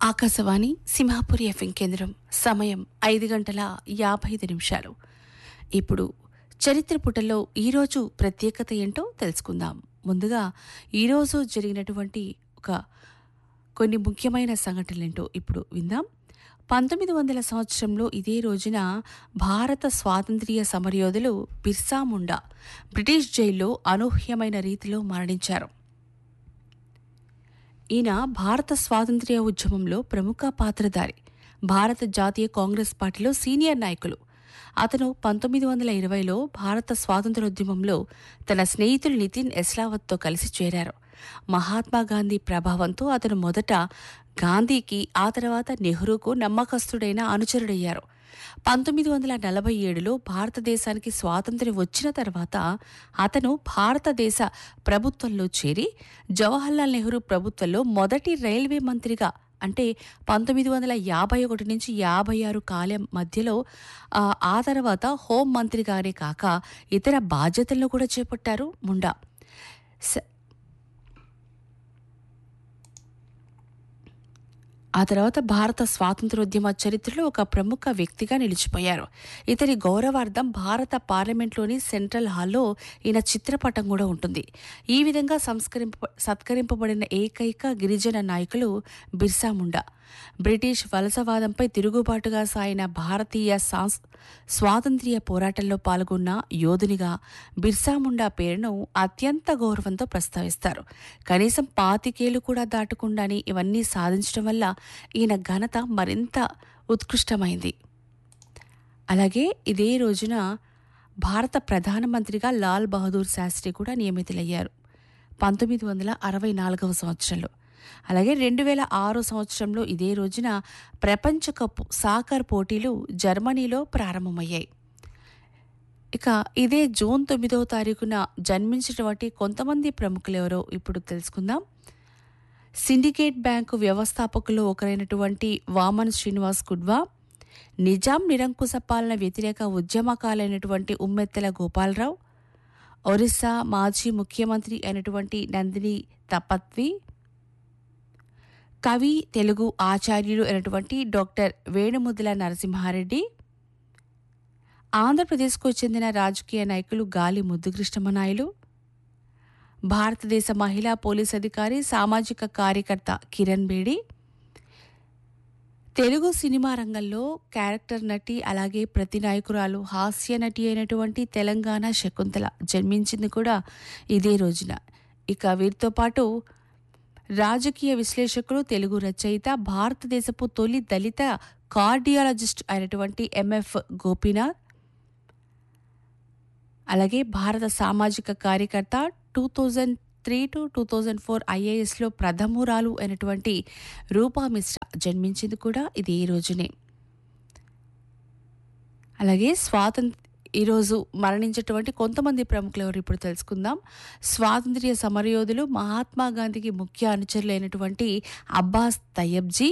Akashvani Simhapuri FM కేంద్రం సమయం ఐదు గంటల యాభై ఐదు నిమిషాలు ఇప్పుడు చరిత్ర పుటల్లో ఈరోజు ప్రత్యేకత ఏంటో తెలుసుకుందాం ముందుగా ఈరోజు జరిగినటువంటి ఒక కొన్ని ముఖ్యమైన సంఘటనలేంటో ఇప్పుడు విందాం పంతొమ్మిది వందల సంవత్సరంలో ఇదే రోజున భారత స్వాతంత్ర్య సమరయోధులు బిర్సా ముండా బ్రిటిష్ జైల్లో అనూహ్యమైన రీతిలో మరణించారు ఈయన భారత స్వాతంత్ర్య ఉద్యమంలో ప్రముఖ పాత్రధారి భారత జాతీయ కాంగ్రెస్ పార్టీలో సీనియర్ నాయకులు అతను పంతొమ్మిది వందల ఇరవైలో భారత స్వాతంత్ర్యోద్యమంలో తన స్నేహితులు నితిన్ ఎస్లావత్తో కలిసి చేరారు మహాత్మా గాంధీ ప్రభావంతో అతను మొదట గాంధీకి ఆ తర్వాత నెహ్రూకు నమ్మకస్తుడైన అనుచరుడయ్యారు పంతొమ్మిది వందల నలభై ఏడులో భారతదేశానికి స్వాతంత్ర్యం వచ్చిన తర్వాత అతను భారతదేశ ప్రభుత్వంలో చేరి జవహర్లాల్ నెహ్రూ ప్రభుత్వంలో మొదటి రైల్వే మంత్రిగా అంటే పంతొమ్మిది వందల యాభై ఒకటి నుంచి యాభై ఆరు కాలం మధ్యలో ఆ, ఆ తర్వాత హోం మంత్రిగానే కాక ఇతర బాధ్యతలను కూడా చేపట్టారు ముండా స- ఆ తర్వాత భారత స్వాతంత్రోద్యమ చరిత్రలో ఒక ప్రముఖ వ్యక్తిగా నిలిచిపోయారు ఇతని గౌరవార్థం భారత పార్లమెంట్లోని సెంట్రల్ హాల్లో ఈయన చిత్రపటం కూడా ఉంటుంది ఈ విధంగా సంస్కరింప సత్కరింపబడిన ఏకైక గిరిజన నాయకులు బిర్సా ముండా బ్రిటిష్ వలసవాదంపై తిరుగుబాటుగా సాగిన భారతీయ సాంస్ స్వాతంత్ర్య పోరాటంలో పాల్గొన్న యోధునిగా బిర్సా ముండా పేరును అత్యంత గౌరవంతో ప్రస్తావిస్తారు కనీసం పాతికేళ్లు కూడా దాటకుండానే ఇవన్నీ సాధించడం వల్ల ఈయన ఘనత మరింత ఉత్కృష్టమైంది అలాగే ఇదే రోజున భారత ప్రధానమంత్రిగా లాల్ బహదూర్ శాస్త్రి కూడా నియమితులయ్యారు పంతొమ్మిది వందల అరవై నాలుగవ సంవత్సరంలో అలాగే రెండు వేల ఆరో సంవత్సరంలో ఇదే రోజున ప్రపంచ కప్ సాకర్ పోటీలు జర్మనీలో ప్రారంభమయ్యాయి ఇక ఇదే జూన్ తొమ్మిదవ తారీఖున జన్మించినటువంటి కొంతమంది ప్రముఖులు ఎవరో ఇప్పుడు తెలుసుకుందాం సిండికేట్ బ్యాంకు వ్యవస్థాపకులు ఒకరైనటువంటి వామన్ శ్రీనివాస్ కుడ్వా నిజాం నిరంకుశ పాలన వ్యతిరేక ఉద్యమకాలైనటువంటి ఉమ్మెత్తెల గోపాలరావు ఒరిస్సా మాజీ ముఖ్యమంత్రి అయినటువంటి నందిని తపత్వి కవి తెలుగు ఆచార్యులు అయినటువంటి డాక్టర్ వేణుముద్దుల నరసింహారెడ్డి ఆంధ్రప్రదేశ్కు చెందిన రాజకీయ నాయకులు గాలి ముద్దుకృష్ణమనాయులు భారతదేశ మహిళా పోలీస్ అధికారి సామాజిక కార్యకర్త కిరణ్ బేడి తెలుగు సినిమా రంగంలో క్యారెక్టర్ నటి అలాగే ప్రతి నాయకురాలు హాస్య నటి అయినటువంటి తెలంగాణ శకుంతల జన్మించింది కూడా ఇదే రోజున ఇక వీరితో పాటు రాజకీయ విశ్లేషకులు తెలుగు రచయిత భారతదేశపు తొలి దళిత కార్డియాలజిస్ట్ అయినటువంటి ఎంఎఫ్ గోపీనాథ్ అలాగే భారత సామాజిక కార్యకర్త two thousand three to two thousand four ఐఏఎస్లో ప్రథమురాలు అయినటువంటి రూపా మిశ్రా జన్మించింది కూడా ఇది ఈ రోజునే అలాగే స్వాతంత్ర ఈరోజు మరణించేటువంటి కొంతమంది ప్రముఖులు ఎవరు ఇప్పుడు తెలుసుకుందాం స్వాతంత్ర్య సమరయోధులు మహాత్మా గాంధీకి ముఖ్య అనుచరులైనటువంటి అబ్బాస్ తయ్యబ్జీ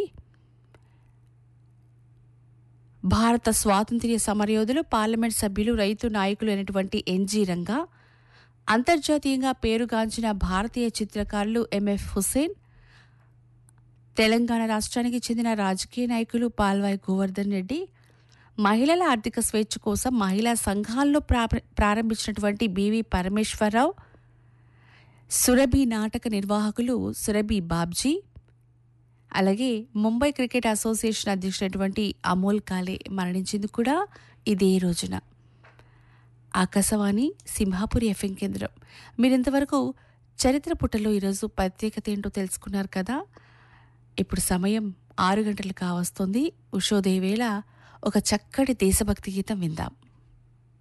భారత స్వాతంత్ర్య సమరయోధులు పార్లమెంట్ సభ్యులు రైతు నాయకులు అయినటువంటి ఎన్జీ రంగా అంతర్జాతీయంగా పేరుగాంచిన భారతీయ చిత్రకారులు ఎంఎఫ్ హుస్సేన్ తెలంగాణ రాష్ట్రానికి చెందిన రాజకీయ నాయకులు పాల్వాయ్ గోవర్ధన్ రెడ్డి మహిళల ఆర్థిక స్వేచ్ఛ కోసం మహిళా సంఘాల్లో ప్రా- ప్రారంభించినటువంటి బివి పరమేశ్వరరావు సురభి నాటక నిర్వాహకులు సురభి బాబ్జీ అలాగే ముంబై క్రికెట్ అసోసియేషన్ అధ్యక్షుడైనటువంటి అమోల్ కాలే మరణించింది కూడా ఇదే రోజున ఆకాశవాణి సింహాపురి ఎఫ్ఎం కేంద్రం మీరింతవరకు చరిత్ర పుటలో ఈరోజు ప్రత్యేకత ఏంటో తెలుసుకున్నారు కదా ఇప్పుడు సమయం ఆరు గంటలు కావస్తుంది ఉషోదయ వేళ ఒక చక్కటి దేశభక్తి గీతం విందాం